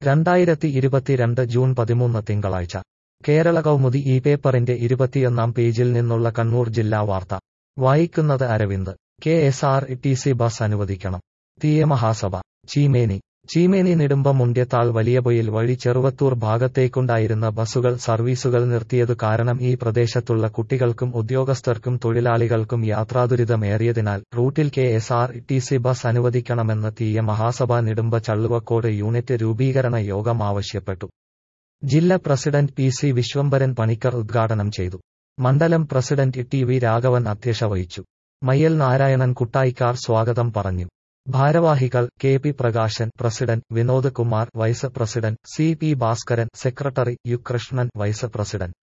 രണ്ടായിരത്തി ഇരുപത്തിരണ്ട് ജൂൺ പതിമൂന്ന് തിങ്കളാഴ്ച കേരള കൗമുദി ഈ പേപ്പറിന്റെ ഇരുപത്തിയൊന്നാം പേജിൽ നിന്നുള്ള കണ്ണൂർ ജില്ലാ വാർത്ത വായിക്കുന്നത് Aravind K S R T C bus അനുവദിക്കണം തീയ മഹാസഭ ചീമേനി ചീമേനി നെടുമ്പം മുണ്ട്യത്താൾ വലിയപൊയിൽ വഴി ചെറുവത്തൂർ ഭാഗത്തേക്കുണ്ടായിരുന്ന ബസുകൾ സർവീസുകൾ നിർത്തിയതു കാരണം ഈ പ്രദേശത്തുള്ള കുട്ടികൾക്കും ഉദ്യോഗസ്ഥർക്കും തൊഴിലാളികൾക്കും യാത്രാദുരിതമേറിയതിനാൽ റൂട്ടിൽ K S R T C bus അനുവദിക്കണമെന്ന് തീയ മഹാസഭ നെടുമ്പ ചള്ളുവക്കോട് യൂണിറ്റ് രൂപീകരണ യോഗം ആവശ്യപ്പെട്ടു ജില്ലാ president P C Vishwambharan Panicker ഉദ്ഘാടനം ചെയ്തു മണ്ഡലം പ്രസിഡന്റ് ടി വി രാഘവൻ അധ്യക്ഷ വഹിച്ചു മയ്യൽ നാരായണൻ കുട്ടായിക്കാർ സ്വാഗതം പറഞ്ഞു ഭാരവാഹികൾ K P Prakashan president Vinod Kumar vice president C P Bhaskaran secretary U Krishnan vice president